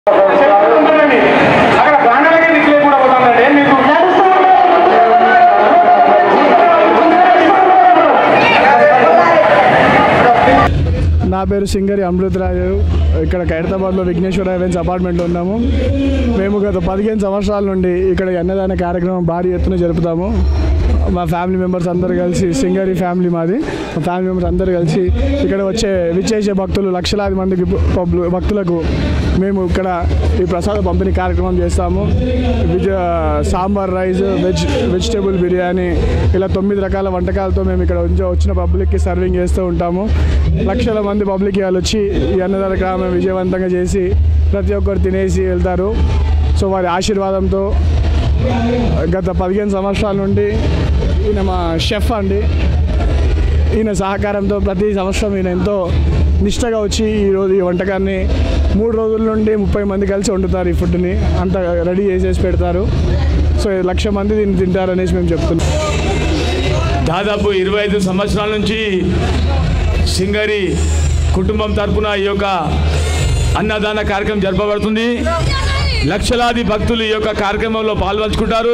అక్కడ ప్రాణాలకే దిక్కు లేకుండా పోతుందండి మీకు నా పేరు సింగరి అమృతరాజు ఇక్కడ ఖైరతాబాద్లో విఘ్నేశ్వర హెవెన్స్ అపార్ట్మెంట్లో ఉన్నాము మేము గత పదిహేను సంవత్సరాల నుండి ఇక్కడ ఈ అన్నదాన కార్యక్రమం భారీ ఎత్తున జరుపుతాము మా ఫ్యామిలీ మెంబర్స్ అందరు కలిసి సింగరి ఫ్యామిలీ మాది మా ఫ్యామిలీ మెంబర్స్ అందరు కలిసి ఇక్కడ వచ్చే విచ్చేసే భక్తులు లక్షలాది మందికి పబ్లు భక్తులకు మేము ఇక్కడ ఈ ప్రసాద పంపిణీ కార్యక్రమం చేస్తాము విజ sambar rice veg vegetable biryani ఇలా తొమ్మిది రకాల వంటకాలతో మేము ఇక్కడ ఉంచ- వచ్చిన పబ్లిక్కి సర్వింగ్ చేస్తూ ఉంటాము లక్షల మంది పబ్లిక్ వాళ్ళు వచ్చి ఈ అన్నదాన గ్రామం విజయవంతంగా చేసి ప్రతి ఒక్కరు తినేసి వెళ్తారు సో వారి ఆశీర్వాదంతో గత పదిహేను సంవత్సరాల నుండి ఈయన మా షెఫ్ అండి ఈయన సహకారంతో ప్రతి సంవత్సరం ఈయన ఎంతో నిష్టగా వచ్చి ఈరోజు ఈ వంటకాన్ని మూడు రోజుల నుండి ముప్పై మంది కలిసి వండుతారు ఈ ఫుడ్ని అంతా రెడీ చేసేసి పెడతారు సో లక్ష మంది దీన్ని తింటారు అనేసి మేము చెప్తున్నాం దాదాపు ఇరవై ఐదు సంవత్సరాల నుంచి సింగరి కుటుంబం తరపున ఈ యొక్క అన్నదాన కార్యక్రమం జరపబడుతుంది లక్షలాది భక్తులు ఈ యొక్క కార్యక్రమంలో పాల్పంచుకుంటారు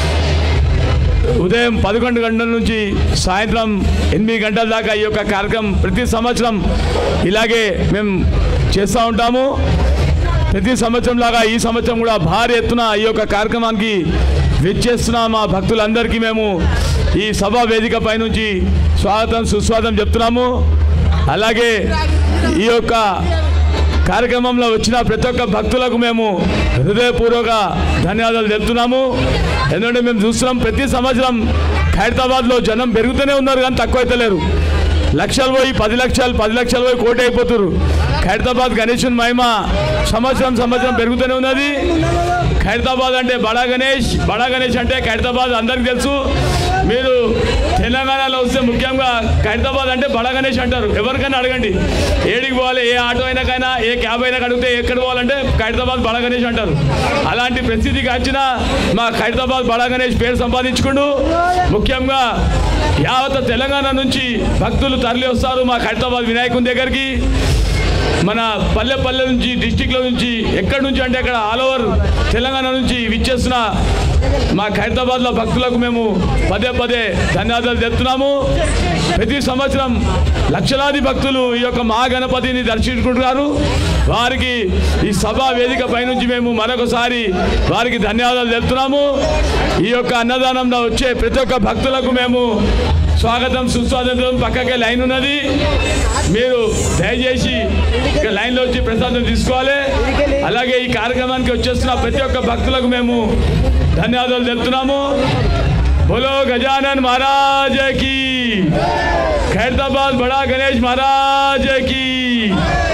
ఉదయం పదకొండు గంటల నుంచి సాయంత్రం ఎనిమిది గంటల దాకా ఈ యొక్క కార్యక్రమం ప్రతి సంవత్సరం ఇలాగే మేము చేస్తూ ఉంటాము ప్రతి సంవత్సరం లాగా ఈ సంవత్సరం కూడా భారీ ఎత్తున ఈ యొక్క కార్యక్రమానికి విచ్చేస్తున్న మా భక్తులందరికీ మేము ఈ సభా వేదిక పైనుంచి స్వాగతం సుస్వాగతం చెప్తున్నాము అలాగే ఈ యొక్క కార్యక్రమంలో వచ్చిన ప్రతి ఒక్క భక్తులకు మేము హృదయపూర్వక ధన్యవాదాలు చెప్తున్నాము ఎందుకంటే మేము చూస్తున్నాం ప్రతి సంవత్సరం ఖైరతాబాద్లో జనం పెరుగుతూనే ఉన్నారు కానీ తక్కువ అయితే లేరు లక్షలు పోయి పది లక్షలు పది లక్షలు పోయి కోటి అయిపోతున్నారు ఖైరతాబాద్ గణేశుని మహిమ సంవత్సరం సంవత్సరం పెరుగుతూనే ఉన్నది ఖైరతాబాద్ అంటే బడా గణేష్ బడా గణేష్ అంటే ఖైరతాబాద్ అందరికీ తెలుసు మీరు తెలంగాణలో వస్తే ముఖ్యంగా ఖైరతాబాద్ అంటే బడా గణేష్ అంటారు ఎవరికైనా అడగండి ఏడికి పోవాలి ఏ ఆటో అయినాకైనా ఏ క్యాబ్ అయినా అడిగితే ఎక్కడ పోవాలంటే ఖైరతాబాద్ బడా గణేష్ అంటారు అలాంటి ప్రసిద్ధికి వచ్చిన మా ఖైరతాబాద్ బడా గణేష్ పేరు సంపాదించుకుంటూ ముఖ్యంగా యావత్ తెలంగాణ నుంచి భక్తులు తరలి వస్తారు మా ఖైరతాబాద్ వినాయకుని దగ్గరికి మన పల్లె పల్లె నుంచి డిస్టిక్ల నుంచి ఎక్కడి నుంచి అంటే అక్కడ ఆల్ ఓవర్ తెలంగాణ నుంచి విచ్చేస్తున్న మా ఖైరతాబాద్లో భక్తులకు మేము పదే పదే ధన్యవాదాలు చెప్తున్నాము ప్రతి సంవత్సరం లక్షలాది భక్తులు ఈ యొక్క మహాగణపతిని దర్శించుకుంటున్నారు వారికి ఈ సభా వేదిక పైనుంచి మేము మరొకసారి వారికి ధన్యవాదాలు చెప్తున్నాము ఈ యొక్క అన్నదానంలో వచ్చే ప్రతి ఒక్క భక్తులకు మేము స్వాగతం సుస్వాగతం పక్కకే లైన్ ఉన్నది మీరు దయచేసి ఇక లైన్లో వచ్చి ప్రసాదం తీసుకోవాలి అలాగే ఈ కార్యక్రమానికి వచ్చేస్తున్న ప్రతి ఒక్క భక్తులకు మేము ధన్యవాదాలు తెలుపుతున్నాము బోలో గజానన్ మహారాజ్ కి ఖైరతాబాద్ బడా గణేష్ మహారాజ్ కి